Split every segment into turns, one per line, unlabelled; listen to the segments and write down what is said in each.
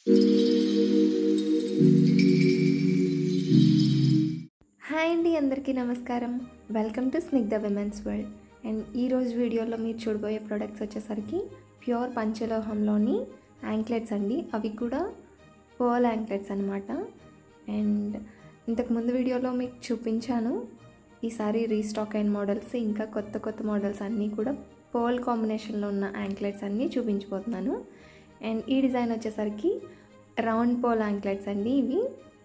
hi అండి అందరికీ నమస్కారం welcome to Snigdha women's world and ఈరోజు వీడియోలో మీరు చూడబోయే ప్రొడక్ట్స్ వచ్చేసరికి ప్యూర్ పంచలోహంలోని యాంక్లెట్స్ అండి అవి కూడా పర్ల్ యాంక్లెట్స్ అనమాట అండ్ ఇంతకుముందు వీడియోలో మీకు చూపించాను ఈసారి రీస్టాక్ అయిన మోడల్స్ ఇంకా కొత్త కొత్త మోడల్స్ అన్నీ కూడా పర్ల్ కాంబినేషన్లో ఉన్న యాంక్లెట్స్ అన్నీ చూపించబోతున్నాను అండ్ ఈ డిజైన్ వచ్చేసరికి రౌండ్ పోల్ యాంక్లెట్స్ అండి ఇవి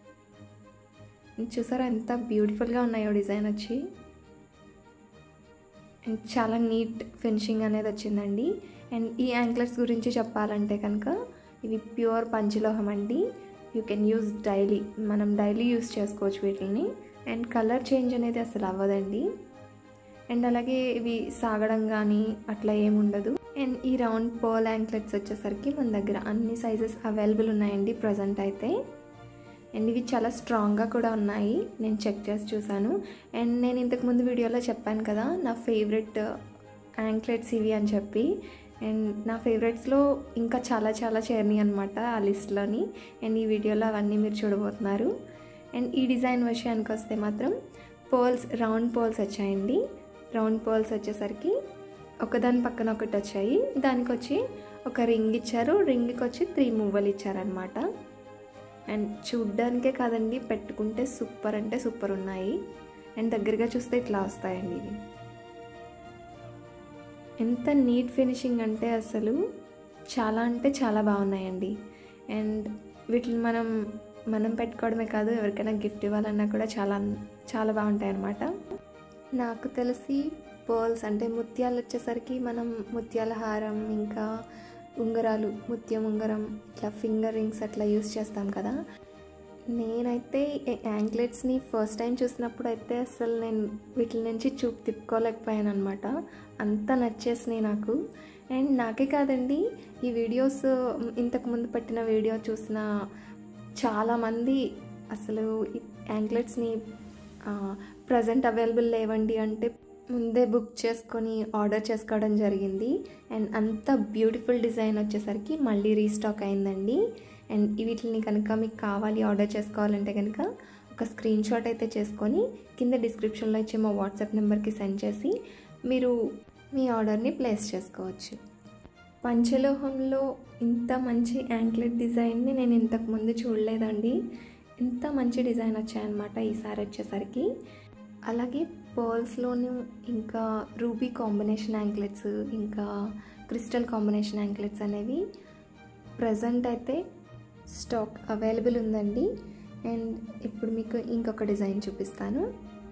చూసారా ఎంత బ్యూటిఫుల్గా ఉన్నాయో డిజైన్ వచ్చి అండ్ చాలా నీట్ ఫినిషింగ్ అనేది వచ్చిందండి అండ్ ఈ యాంక్లెట్స్ గురించి చెప్పాలంటే కనుక ఇవి ప్యూర్ పంచలోహం అండి యూ కెన్ యూజ్ డైలీ మనం డైలీ యూజ్ చేసుకోవచ్చు వీటిని అండ్ కలర్ చేంజ్ అనేది అసలు అవ్వదండి అండ్ అలాగే ఇవి సాగడం కానీ అట్లా ఏముండదు అండ్ ఈ రౌండ్ పోల్ యాంక్లెట్స్ వచ్చేసరికి మన దగ్గర అన్ని సైజెస్ అవైలబుల్ ఉన్నాయండి ప్రజెంట్ అయితే అండ్ ఇవి చాలా స్ట్రాంగ్గా కూడా ఉన్నాయి నేను చెక్ చేసి చూసాను అండ్ నేను ఇంతకుముందు వీడియోలో చెప్పాను కదా నా ఫేవరెట్ యాంక్లెట్స్ ఇవి అని చెప్పి అండ్ నా ఫేవరెట్స్లో ఇంకా చాలా చాలా చేరినాయి అనమాట ఆ లిస్ట్లోని అండ్ ఈ వీడియోలో అవన్నీ మీరు చూడబోతున్నారు అండ్ ఈ డిజైన్ విషయానికి వస్తే మాత్రం పోల్స్ రౌండ్ పోల్స్ వచ్చాయండి రౌండ్ పోల్స్ వచ్చేసరికి ఒకదాని పక్కన ఒకటి వచ్చాయి దానికి వచ్చి ఒక రింగ్ ఇచ్చారు రింగ్కి వచ్చి త్రీ మువ్వలు ఇచ్చారనమాట అండ్ చూడ్డానికే కాదండి పెట్టుకుంటే సూపర్ అంటే సూపర్ ఉన్నాయి అండ్ దగ్గరగా చూస్తే ఇట్లా వస్తాయండి ఇవి ఎంత నీట్ ఫినిషింగ్ అంటే అసలు చాలా అంటే చాలా బాగున్నాయండి అండ్ వీటిని మనం మనం పెట్టుకోవడమే కాదు ఎవరికైనా గిఫ్ట్ ఇవ్వాలన్నా కూడా చాలా చాలా బాగుంటాయి అన్నమాట నాకు తెలిసి పర్ల్స్ అంటే ముత్యాలు వచ్చేసరికి మనం ముత్యాల హారం ఇంకా ఉంగరాలు ముత్యం ఉంగరం ఇట్లా ఫింగర్ రింగ్స్ అట్లా యూస్ చేస్తాం కదా నేనైతే యాంక్లెట్స్ని ఫస్ట్ టైం చూసినప్పుడు అయితే అసలు నేను వీటి నుంచి చూపు తిప్పుకోలేకపోయాను అనమాట అంత నచ్చేసినాయి నాకు అండ్ నాకే కాదండి ఈ వీడియోస్ ఇంతకుముందు పెట్టిన వీడియో చూసిన చాలామంది అసలు ఈ యాంక్లెట్స్ని ప్రజెంట్ అవైలబుల్ లేవండి అంటే ముందే బుక్ చేసుకొని ఆర్డర్ చేసుకోవడం జరిగింది అండ్ అంత బ్యూటిఫుల్ డిజైన్ వచ్చేసరికి మళ్ళీ రీస్టాక్ అయిందండి అండ్ వీటిని కనుక మీకు కావాలి ఆర్డర్ చేసుకోవాలంటే కనుక ఒక స్క్రీన్ షాట్ అయితే చేసుకొని కింద డిస్క్రిప్షన్లో ఇచ్చే మా వాట్సాప్ నెంబర్కి సెండ్ చేసి మీరు మీ ఆర్డర్ని ప్లేస్ చేసుకోవచ్చు పంచలోహంలో ఇంత మంచి యాంక్లెట్ డిజైన్ని నేను ఇంతకుముందు చూడలేదండి ఇంత మంచి డిజైన్ వచ్చాయన్నమాట ఈసారి వచ్చేసరికి అలాగే పర్ల్స్లోను ఇంకా రూబీ కాంబినేషన్ యాంక్లెట్స్ ఇంకా క్రిస్టల్ కాంబినేషన్ యాంక్లెట్స్ అనేవి ప్రజెంట్ అయితే స్టాక్ అవైలబుల్ ఉందండి అండ్ ఇప్పుడు మీకు ఇంకొక డిజైన్ చూపిస్తాను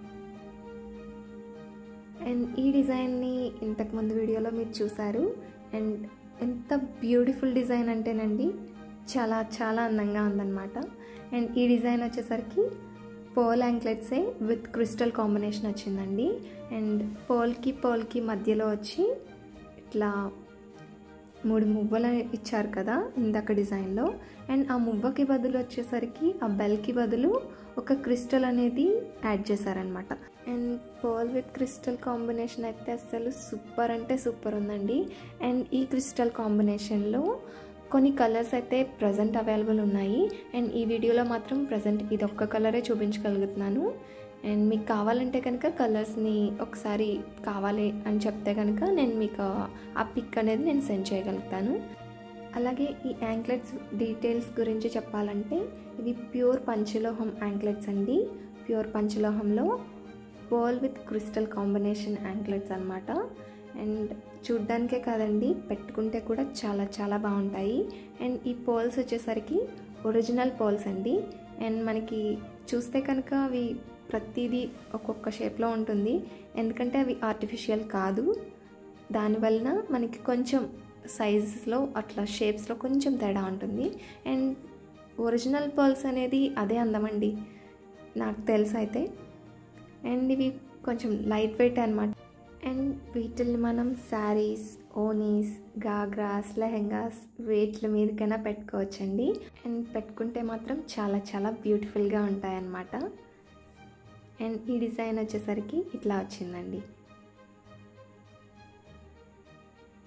అండ్ ఈ డిజైన్ని ఇంతకుముందు వీడియోలో మీరు చూసారు అండ్ ఎంత బ్యూటిఫుల్ డిజైన్ అంటేనండి చాలా చాలా అందంగా ఉందన్నమాట అండ్ ఈ డిజైన్ వచ్చేసరికి పర్ల్ యాంక్లెట్సే విత్ క్రిస్టల్ కాంబినేషన్ వచ్చిందండి అండ్ పర్ల్కి పర్ల్కి మధ్యలో వచ్చి ఇట్లా మూడు మువ్వలు ఇచ్చారు కదా ఇందాక డిజైన్లో అండ్ ఆ మువ్వకి బదులు వచ్చేసరికి ఆ బెల్కి బదులు ఒక క్రిస్టల్ అనేది యాడ్ చేశారనమాట and pearl with crystal combination అయితే అసలు సూపర్ అంటే సూపర్ ఉందండి అండ్ ఈ క్రిస్టల్ కాంబినేషన్లో కొన్ని కలర్స్ అయితే ప్రజెంట్ అవైలబుల్ ఉన్నాయి అండ్ ఈ వీడియోలో మాత్రం ప్రజెంట్ ఇది ఒక్క కలరే చూపించగలుగుతున్నాను అండ్ మీకు కావాలంటే కనుక కలర్స్ని ఒకసారి కావాలి అని చెప్తే కనుక నేను మీకు ఆ పిక్ అనేది నేను సెండ్ చేయగలుగుతాను అలాగే ఈ యాంక్లెట్స్ డీటెయిల్స్ గురించి చెప్పాలంటే ఇవి ప్యూర్ పంచలోహం యాంక్లెట్స్ అండి ప్యూర్ పంచలోహంలో pearl with crystal combination anklets అనమాట అండ్ చూడ్డానికే కాదండి పెట్టుకుంటే కూడా చాలా చాలా బాగుంటాయి అండ్ ఈ పోల్స్ వచ్చేసరికి ఒరిజినల్ పోల్స్ అండి అండ్ మనకి చూస్తే కనుక అవి ప్రతిదీ ఒక్కొక్క షేప్లో ఉంటుంది ఎందుకంటే అవి ఆర్టిఫిషియల్ కాదు దానివలన మనకి కొంచెం సైజెస్లో అట్లా షేప్స్లో కొంచెం తేడా ఉంటుంది అండ్ ఒరిజినల్ పర్ల్స్ అనేది అదే అందమండి నాకు తెలుసు అయితే అండ్ ఇవి కొంచెం లైట్ వెయిట్ అనమాట అండ్ వీటిని మనం శారీస్ ఓనీస్ గాగ్రాస్ లెహెంగాస్ వీటి మీదకైనా పెట్టుకోవచ్చండి అండ్ పెట్టుకుంటే మాత్రం చాలా చాలా బ్యూటిఫుల్గా ఉంటాయన్నమాట అండ్ ఈ డిజైన్ వచ్చేసరికి ఇట్లా వచ్చిందండి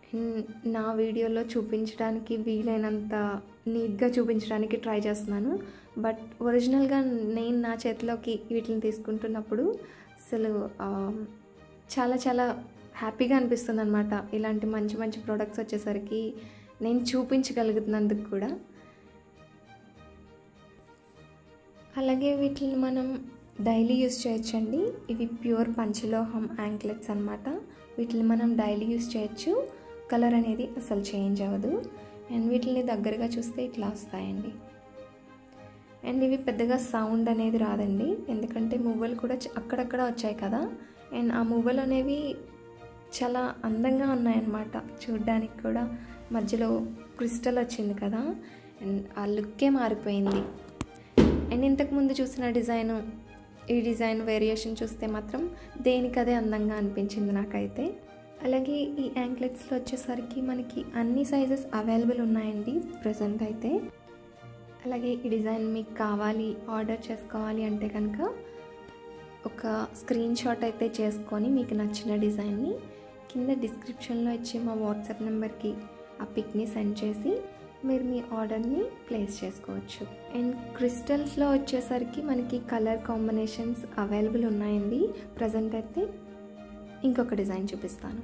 అండ్ నా వీడియోలో చూపించడానికి వీలైనంత నీట్గా చూపించడానికి ట్రై చేస్తున్నాను బట్ ఒరిజినల్గా నేను నా చేతిలోకి వీటిని తీసుకుంటున్నప్పుడు అసలు ఆ, చాలా చాలా హ్యాపీగా అనిపిస్తుంది అనమాట ఇలాంటి మంచి మంచి ప్రోడక్ట్స్ వచ్చేసరికి నేను చూపించగలుగుతున్నందుకు కూడా అలాగే వీటిని మనం డైలీ యూస్ చేయొచ్చండి ఇవి ప్యూర్ పంచలోహం యాంక్లెట్స్ అనమాట వీటిని మనం డైలీ యూస్ చేయొచ్చు కలర్ అనేది అసలు చేంజ్ అవ్వదు అండ్ వీటిని దగ్గరగా చూస్తే ఇట్లా వస్తాయండి అండ్ ఇవి పెద్దగా సౌండ్ అనేది రాదండి ఎందుకంటే మువ్వలు కూడా చ- అక్కడక్కడ వచ్చాయి కదా అండ్ ఆ మువ్వలు అనేవి చాలా అందంగా ఉన్నాయన్నమాట చూడ్డానికి కూడా మధ్యలో క్రిస్టల్ వచ్చింది కదా అండ్ ఆ లుక్కే మారిపోయింది అండ్ ఇంతకు ముందు చూసిన డిజైన్ ఈ డిజైన్ వేరియేషన్ చూస్తే మాత్రం దేనికదే అందంగా అనిపించింది నాకైతే అలాగే ఈ యాంక్లెట్స్లో వచ్చేసరికి మనకి అన్ని సైజెస్ అవైలబుల్ ఉన్నాయండి ప్రజెంట్ అయితే అలాగే ఈ డిజైన్ మీకు కావాలి ఆర్డర్ చేసుకోవాలి అంటే కనుక ఒక స్క్రీన్ షాట్ అయితే చేసుకొని మీకు నచ్చిన డిజైన్ని కింద డిస్క్రిప్షన్లో ఇచ్చే మా వాట్సాప్ నెంబర్కి ఆ పిక్ని సెండ్ చేసి మీరు మీ ఆర్డర్ని ప్లేస్ చేసుకోవచ్చు అండ్ క్రిస్టల్స్లో వచ్చేసరికి మనకి కలర్ కాంబినేషన్స్ అవైలబుల్ ఉన్నాయండి ప్రజెంట్ అయితే ఇంకొక డిజైన్ చూపిస్తాను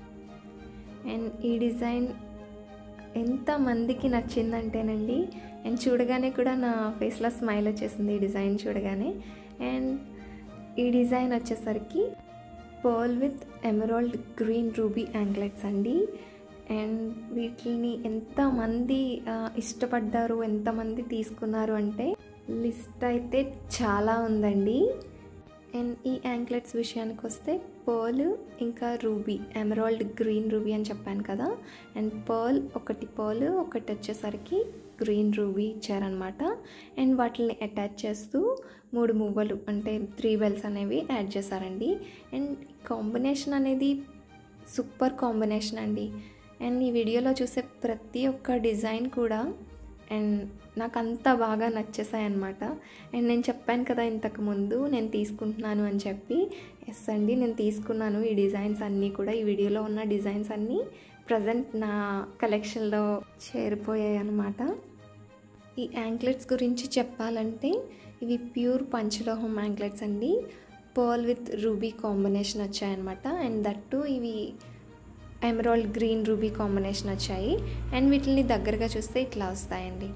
అండ్ ఈ డిజైన్ ఎంత మందికి నచ్చిందంటేనండి అండ్ చూడగానే కూడా నా ఫేస్లో స్మైల్ వచ్చేసింది ఈ డిజైన్ చూడగానే అండ్ ఈ డిజైన్ వచ్చేసరికి pearl with emerald green ruby anklets అండి అండ్ వీటిని ఎంతమంది ఆ, ఇష్టపడ్డారు ఎంతమంది తీసుకున్నారు అంటే లిస్ట్ అయితే చాలా ఉందండి అండ్ ఈ యాంక్లెట్స్ విషయానికి వస్తే పర్ల్ ఇంకా రూబీ ఎమరాల్డ్ గ్రీన్ రూబీ అని చెప్పాను కదా అండ్ పర్ల్ ఒకటి పర్ల్ ఒకటి వచ్చేసరికి గ్రీన్ రూబీ ఇచ్చారనమాట అండ్ వాటిని అటాచ్ చేస్తూ మూడు మువ్వలు అంటే త్రీ బెల్స్ అనేవి యాడ్ చేశారండి అండ్ కాంబినేషన్ అనేది సూపర్ కాంబినేషన్ అండి అండ్ ఈ వీడియోలో చూసే ప్రతి ఒక్క డిజైన్ కూడా అండ్ నాకు అంత బాగా నచ్చేసాయి అనమాట అండ్ నేను చెప్పాను కదా ఇంతకు ముందు నేను తీసుకుంటున్నాను అని చెప్పి ఎస్ అండి నేను తీసుకున్నాను ఈ డిజైన్స్ అన్నీ కూడా ఈ వీడియోలో ఉన్న డిజైన్స్ అన్నీ ప్రజెంట్ నా కలెక్షన్లో చేరిపోయాయి అనమాట ఈ యాంక్లెట్స్ గురించి చెప్పాలంటే ఇవి ప్యూర్ పంచలోహం యాంక్లెట్స్ అండి పర్ల్ విత్ రూబీ కాంబినేషన్ వచ్చాయన్నమాట అండ్ దట్టు ఇవి ఎమరాల్డ్ గ్రీన్ రూబీ కాంబినేషన్ వచ్చాయి అండ్ వీటిని దగ్గరగా చూస్తే ఇట్లా వస్తాయండి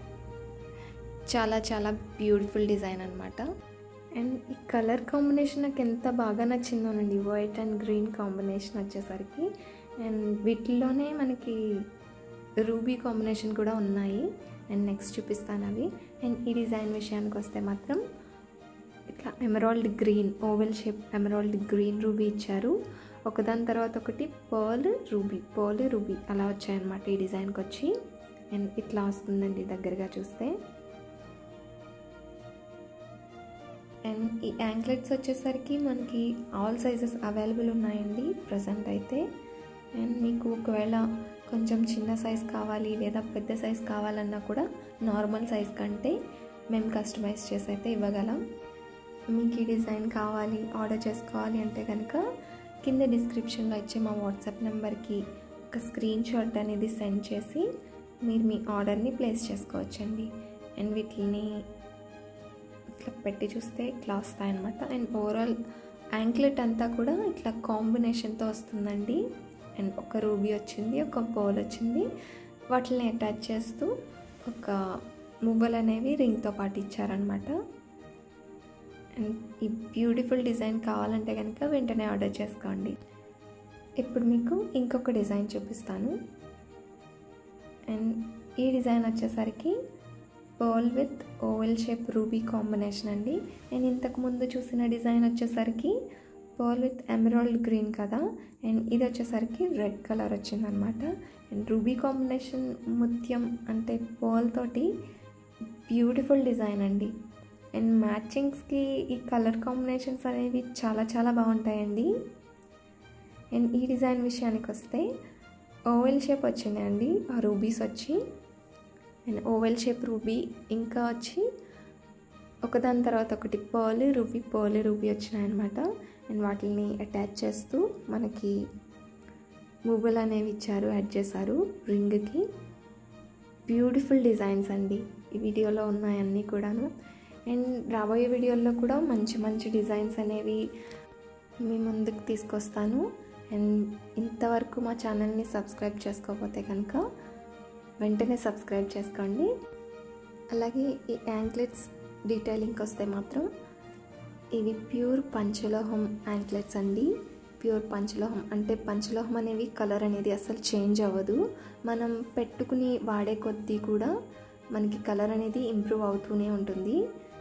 చాలా చాలా బ్యూటిఫుల్ డిజైన్ అనమాట అండ్ ఈ కలర్ కాంబినేషన్ నాకు ఎంత బాగా నచ్చిందోనండి వైట్ అండ్ గ్రీన్ కాంబినేషన్ వచ్చేసరికి అండ్ వీటిల్లోనే మనకి రూబీ కాంబినేషన్ కూడా ఉన్నాయి అండ్ నెక్స్ట్ చూపిస్తాను అవి అండ్ ఈ డిజైన్ విషయానికి వస్తే మాత్రం ఇట్లా emerald green oval shape emerald green ruby ఇచ్చారు ఒకదాని తర్వాత ఒకటి పర్ల్ రూబీ పర్ల్ రూబీ అలా వచ్చాయన్నమాట ఈ డిజైన్కి వచ్చి అండ్ ఇట్లా వస్తుందండి దగ్గరగా చూస్తే అండ్ ఈ యాంక్లెట్స్ వచ్చేసరికి మనకి ఆల్ సైజెస్ అవైలబుల్ ఉన్నాయండి ప్రజెంట్ అయితే అండ్ మీకు ఒకవేళ కొంచెం చిన్న సైజ్ కావాలి లేదా పెద్ద సైజ్ కావాలన్నా కూడా నార్మల్ సైజ్ కంటే మేము కస్టమైజ్ చేసి అయితే ఇవ్వగలం మీకు ఈ డిజైన్ కావాలి ఆర్డర్ చేసుకోవాలి అంటే కనుక కింద డిస్క్రిప్షన్లో ఇచ్చే మా వాట్సాప్ నెంబర్కి ఒక స్క్రీన్ షాట్ అనేది సెండ్ చేసి మీరు మీ ఆర్డర్ని ప్లేస్ చేసుకోవచ్చండి అండ్ వీటిని ఇట్లా పెట్టి చూస్తే ఇట్లా వస్తాయన్నమాట అండ్ ఓవరాల్ యాంక్లెట్ అంతా కూడా ఇట్లా కాంబినేషన్తో వస్తుందండి అండ్ ఒక రూబీ వచ్చింది ఒక బౌల్ వచ్చింది వాటిని అటాచ్ చేస్తూ ఒక మువ్వలు అనేవి రింగ్తో పాటు ఇచ్చారనమాట అండ్ ఈ బ్యూటిఫుల్ డిజైన్ కావాలంటే కనుక వెంటనే ఆర్డర్ చేసుకోండి ఇప్పుడు మీకు ఇంకొక డిజైన్ చూపిస్తాను అండ్ ఈ డిజైన్ వచ్చేసరికి pearl with oval shape ruby combination అండి నేను ఇంతకు ముందు చూసిన డిజైన్ వచ్చేసరికి పర్ల్ విత్ ఎమరాల్డ్ గ్రీన్ కదా అండ్ ఇది వచ్చేసరికి రెడ్ కలర్ వచ్చిందనమాట అండ్ రూబీ కాంబినేషన్ ముత్యం అంటే పర్ల్ తోటి బ్యూటిఫుల్ డిజైన్ అండి అండ్ మ్యాచింగ్స్కి ఈ కలర్ కాంబినేషన్స్ అనేవి చాలా చాలా బాగుంటాయండి అండ్ ఈ డిజైన్ విషయానికి వస్తే ఓవెల్ షేప్ వచ్చినాయండి ఆ రూబీస్ వచ్చి అండ్ ఓవెల్ షేప్ రూబీ ఇంకా వచ్చి ఒకదాని తర్వాత ఒకటి పర్ల్ రూబీ పర్ల్ రూబీ వచ్చినాయన్నమాట అండ్ వాటిని అటాచ్ చేస్తూ మనకి మువ్వలు అనేవి ఇచ్చారు యాడ్ చేశారు రింగ్కి బ్యూటిఫుల్ డిజైన్స్ అండి ఈ వీడియోలో ఉన్నాయన్నీ కూడాను అండ్ రాబోయే వీడియోల్లో కూడా మంచి మంచి డిజైన్స్ అనేవి మీ ముందుకు తీసుకొస్తాను అండ్ ఇంతవరకు మా ఛానల్ని సబ్స్క్రైబ్ చేసుకోకపోతే కనుక వెంటనే సబ్స్క్రైబ్ చేసుకోండి అలాగే ఈ యాంక్లెట్స్ డీటెయిలింగ్కి వస్తే మాత్రం ఇవి ప్యూర్ పంచలోహం యాంక్లెట్స్ అండి ప్యూర్ పంచలోహం అంటే పంచలోహం అనేవి కలర్ అనేది అసలు చేంజ్ అవ్వదు మనం పెట్టుకుని వాడే కొద్దీ కూడా మనకి కలర్ అనేది ఇంప్రూవ్ అవుతూనే ఉంటుంది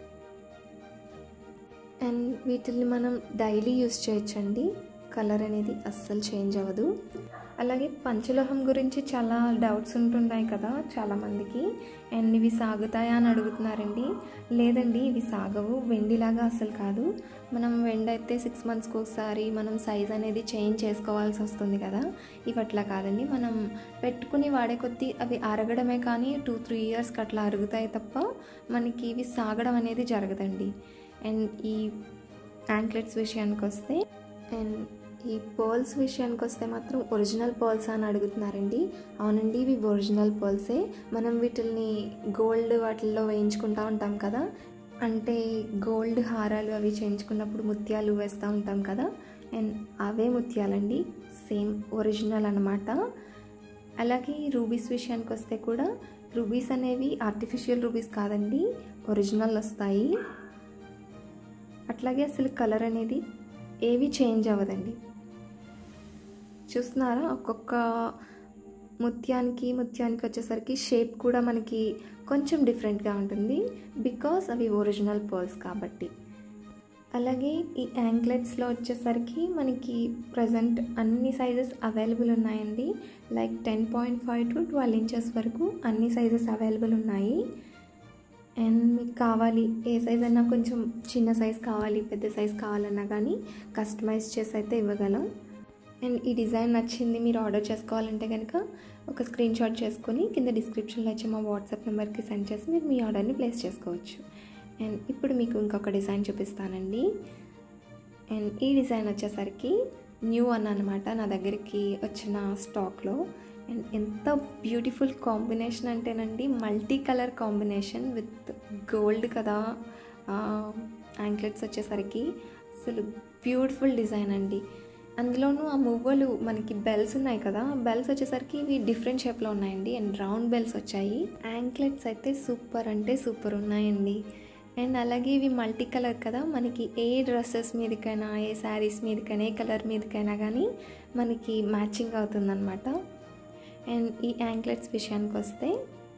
అండ్ వీటిని మనం డైలీ యూస్ చేయొచ్చండి కలర్ అనేది అస్సలు చేంజ్ అవ్వదు అలాగే పంచలోహం గురించి చాలా డౌట్స్ ఉంటున్నాయి కదా చాలామందికి అండ్ ఇవి సాగుతాయా అని అడుగుతున్నారండి లేదండి ఇవి సాగవు వెండిలాగా అసలు కాదు మనం వెండి అయితే సిక్స్ మంత్స్కి ఒకసారి మనం సైజ్ అనేది చేంజ్ చేసుకోవాల్సి వస్తుంది కదా ఇవి అట్లా కాదండి మనం పెట్టుకుని వాడే కొద్దీ అవి అరగడమే కానీ టూ త్రీ ఇయర్స్కి అట్లా అరుగుతాయి తప్ప మనకి ఇవి సాగడం అనేది జరగదండి అండ్ ఈ యాంక్లెట్స్ విషయానికి వస్తే అండ్ ఈ పర్ల్స్ విషయానికి వస్తే మాత్రం ఒరిజినల్ పర్ల్స్ అని అడుగుతున్నారండి అవునండి ఇవి ఒరిజినల్ పర్ల్సే మనం వీటిల్ని గోల్డ్ వాటిల్లో వేయించుకుంటూ ఉంటాం కదా అంటే గోల్డ్ హారాలు అవి చేయించుకున్నప్పుడు ముత్యాలు వేస్తూ ఉంటాం కదా అండ్ అవే ముత్యాలండి సేమ్ ఒరిజినల్ అనమాట అలాగే రూబీస్ విషయానికి వస్తే కూడా రూబీస్ అనేవి ఆర్టిఫిషియల్ రూబీస్ కాదండి ఒరిజినల్ వస్తాయి అట్లాగే అసలు కలర్ అనేది ఏవి చేంజ్ అవ్వదండి చూస్తున్నారా ఒక్కొక్క ముత్యానికి ముత్యానికి వచ్చేసరికి షేప్ కూడా మనకి కొంచెం డిఫరెంట్గా ఉంటుంది బికాస్ అవి ఒరిజినల్ పర్ల్స్ కాబట్టి అలాగే ఈ యాంక్లెట్స్లో వచ్చేసరికి మనకి ప్రజెంట్ అన్ని సైజెస్ అవైలబుల్ ఉన్నాయండి like ten point five to twelve inches వరకు అన్ని సైజెస్ అవైలబుల్ ఉన్నాయి అండ్ మీకు కావాలి ఏ సైజ్ అయినా కొంచెం చిన్న సైజ్ కావాలి పెద్ద సైజ్ కావాలన్నా కానీ కస్టమైజ్ చేసి అయితే ఇవ్వగలం అండ్ ఈ డిజైన్ నచ్చింది మీరు ఆర్డర్ చేసుకోవాలంటే కనుక ఒక స్క్రీన్ షాట్ చేసుకొని కింద డిస్క్రిప్షన్లో వచ్చే మా వాట్సాప్ నెంబర్కి సెండ్ చేసి మీరు మీ ఆర్డర్ని ప్లేస్ చేసుకోవచ్చు అండ్ ఇప్పుడు మీకు ఇంకొక డిజైన్ చూపిస్తానండి అండ్ ఈ డిజైన్ వచ్చేసరికి న్యూ అని అనమాట నా దగ్గరికి వచ్చిన స్టాక్లో అండ్ ఎంత బ్యూటిఫుల్ కాంబినేషన్ అంటేనండి multi colour combination with gold కదా యాంక్లెట్స్ వచ్చేసరికి అసలు బ్యూటిఫుల్ డిజైన్ అండి అందులోనూ ఆ మువ్వలు మనకి బెల్స్ ఉన్నాయి కదా బెల్స్ వచ్చేసరికి ఇవి డిఫరెంట్ షేప్లో ఉన్నాయండి అండ్ రౌండ్ బెల్స్ వచ్చాయి యాంక్లెట్స్ అయితే సూపర్ అంటే సూపర్ ఉన్నాయండి అండ్ అలాగే ఇవి మల్టీ కలర్ కదా మనకి ఏ డ్రెస్సెస్ మీదకైనా ఏ శారీస్ మీదకైనా ఏ కలర్ మీదకైనా కానీ మనకి మ్యాచింగ్ అవుతుందన్నమాట అండ్ ఈ యాంక్లెట్స్ విషయానికి వస్తే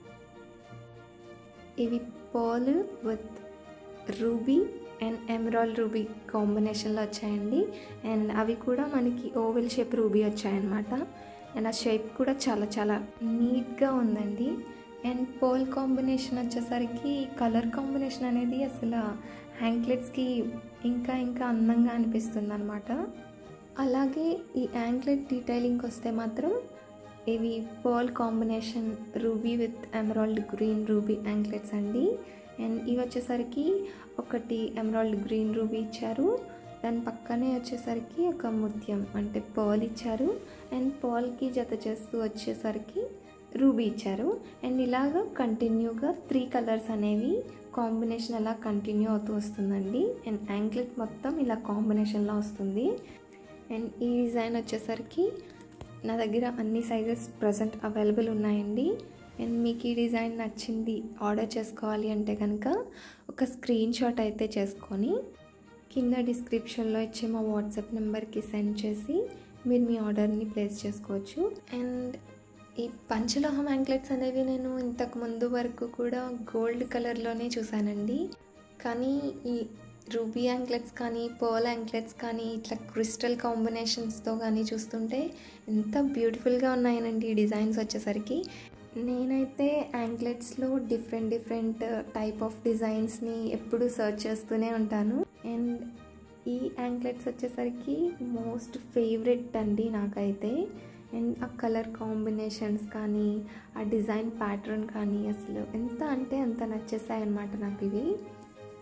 ఇవి pearl with ruby and emerald ruby కాంబినేషన్లో వచ్చాయండి అండ్ అవి కూడా మనకి ఓవెల్ షేప్ రూబీ వచ్చాయన్నమాట అండ్ ఆ షేప్ కూడా చాలా చాలా నీట్గా ఉందండి అండ్ పోల్ కాంబినేషన్ వచ్చేసరికి కలర్ కాంబినేషన్ అనేది అసలు యాంక్లెట్స్కి ఇంకా ఇంకా అందంగా అనిపిస్తుంది అనమాట అలాగే ఈ యాంక్లెట్ డీటెయిలింగ్కి వస్తే మాత్రం ఇవి pearl combination ruby with emerald green ruby anklets అండి అండ్ ఇవి వచ్చేసరికి ఒకటి ఎమరాల్డ్ గ్రీన్ రూబీ ఇచ్చారు దాని పక్కనే వచ్చేసరికి ఒక ముత్యం అంటే పర్ల్ ఇచ్చారు అండ్ పర్ల్కి జత చేస్తూ వచ్చేసరికి రూబీ ఇచ్చారు అండ్ ఇలాగ కంటిన్యూగా త్రీ కలర్స్ అనేవి కాంబినేషన్ అలా కంటిన్యూ అవుతూ వస్తుందండి అండ్ యాంక్లెట్ మొత్తం ఇలా కాంబినేషన్లో వస్తుంది అండ్ ఈ డిజైన్ వచ్చేసరికి నా దగ్గర అన్ని సైజెస్ ప్రజెంట్ అవైలబుల్ ఉన్నాయండి అండ్ మీకు ఈ డిజైన్ నచ్చింది ఆర్డర్ చేసుకోవాలి అంటే కనుక ఒక స్క్రీన్ షాట్ అయితే చేసుకొని కింద డిస్క్రిప్షన్లో ఇచ్చే మా వాట్సాప్ నెంబర్కి సెండ్ చేసి మీరు మీ ఆర్డర్ని ప్లేస్ చేసుకోవచ్చు అండ్ ఈ పంచలోహం యాంక్లెట్స్ అనేవి నేను ఇంతకు ముందు వరకు కూడా గోల్డ్ కలర్లోనే చూశానండి కానీ ఈ రూబీ యాంక్లెట్స్ కానీ పర్ల్ యాంక్లెట్స్ కానీ ఇట్లా క్రిస్టల్ కాంబినేషన్స్తో కానీ చూస్తుంటే ఎంత బ్యూటిఫుల్గా ఉన్నాయనండి ఈ డిజైన్స్ వచ్చేసరికి నేనైతే యాంక్లెట్స్లో డిఫరెంట్ డిఫరెంట్ టైప్ ఆఫ్ డిజైన్స్ని ఎప్పుడు సర్చ్ చేస్తూనే ఉంటాను అండ్ ఈ యాంక్లెట్స్ వచ్చేసరికి మోస్ట్ ఫేవరెట్ అండి నాకైతే అండ్ ఆ కలర్ కాంబినేషన్స్ కానీ ఆ డిజైన్ ప్యాటర్న్ కానీ అసలు ఎంత అంటే అంత నచ్చేసాయి అనమాట నాకు ఇవి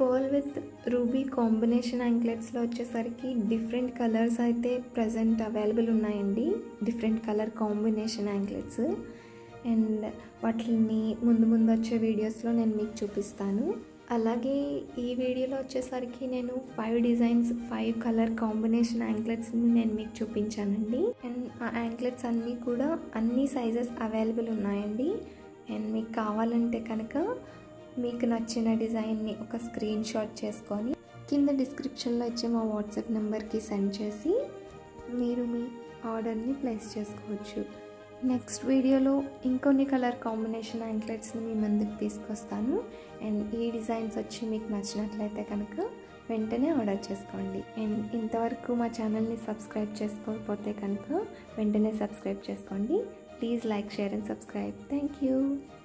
పర్ల్ విత్ రూబీ కాంబినేషన్ యాంక్లెట్స్లో వచ్చేసరికి డిఫరెంట్ కలర్స్ అయితే ప్రజెంట్ అవైలబుల్ ఉన్నాయండి different colour combination anklets and వాటిని ముందు ముందు వచ్చే వీడియోస్లో నేను మీకు చూపిస్తాను అలాగే ఈ వీడియోలో వచ్చేసరికి నేను five designs five colour combination యాంక్లెట్స్ని నేను మీకు చూపించానండి అండ్ ఆ యాంక్లెట్స్ అన్నీ కూడా అన్ని సైజెస్ అవైలబుల్ ఉన్నాయండి అండ్ మీకు కావాలంటే కనుక మీకు నచ్చిన డిజైన్ని ఒక స్క్రీన్ షాట్ చేసుకొని కింద డిస్క్రిప్షన్లో ఇచ్చే మా వాట్సాప్ నెంబర్కి సెండ్ చేసి మీరు మీ ఆర్డర్ని ప్లేస్ చేసుకోవచ్చు నెక్స్ట్ వీడియోలో ఇంకొన్ని కలర్ కాంబినేషన్ యాంక్లెట్స్ని మీ ముందుకు తీసుకొస్తాను అండ్ ఈ డిజైన్స్ వచ్చి మీకు నచ్చినట్లయితే కనుక వెంటనే ఆర్డర్ చేసుకోండి అండ్ ఇంతవరకు మా ఛానల్ని సబ్స్క్రైబ్ చేసుకోకపోతే కనుక వెంటనే సబ్స్క్రైబ్ చేసుకోండి please like share and subscribe thank you